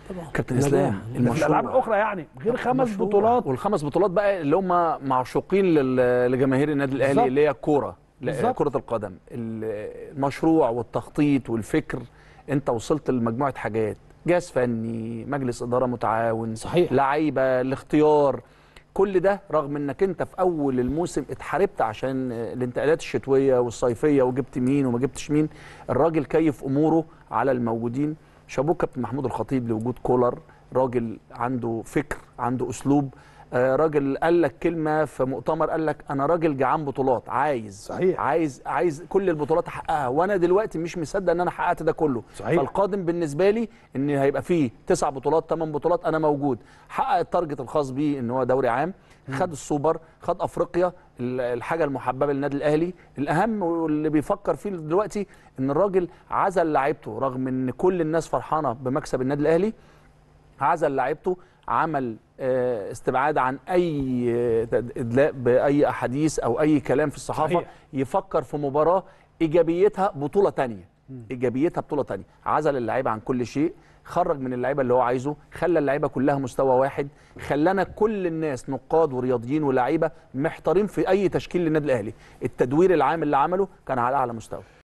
كابتن نجاح. اسلام في في الالعاب الاخرى يعني غير خمس مشروع. بطولات والخمس بطولات بقى اللي هم معشوقين لل- لجماهير النادي الاهلي بالظبط. اللي هي الكوره لا، بالظبط. كره القدم ال- المشروع والتخطيط والفكر انت وصلت لمجموعه حاجات جهاز فني مجلس اداره متعاون صحيح. لعيبه الاختيار كل ده رغم انك انت في اول الموسم اتحاربت عشان الانتقالات الشتويه والصيفيه وجبت مين وما جبتش مين الراجل كيف اموره على الموجودين شابوه كابتن محمود الخطيب لوجود كولر راجل عنده فكر عنده اسلوب آه، راجل قال لك كلمه في مؤتمر قال لك انا راجل جعان بطولات عايز صحيح. عايز عايز كل البطولات احققها وانا دلوقتي مش مصدق ان انا حققت ده كله صحيح. فالقادم بالنسبه لي ان هيبقى فيه تسع بطولات ثمان بطولات انا موجود حقق التارجت الخاص بيه ان هو دوري عام خد السوبر خد افريقيا ال- الحاجه المحببه للنادي الاهلي الاهم واللي بيفكر فيه دلوقتي ان الراجل عزل لعيبته رغم ان كل الناس فرحانه بمكسب النادي الاهلي عزل لعيبته عمل آه، استبعاد عن اي آه، تد- ادلاء باي احاديث او اي كلام في الصحافه صحيح. يفكر في مباراه ايجابيتها بطوله تانية ايجابيتها بطوله تانية عزل اللعيبه عن كل شيء خرج من اللعيبه اللي هو عايزه خلى اللعيبه كلها مستوى واحد خلانا كل الناس نقاد ورياضيين ولاعيبه محتارين في اي تشكيل للنادي الاهلي التدوير العام اللي عمله كان على اعلى مستوى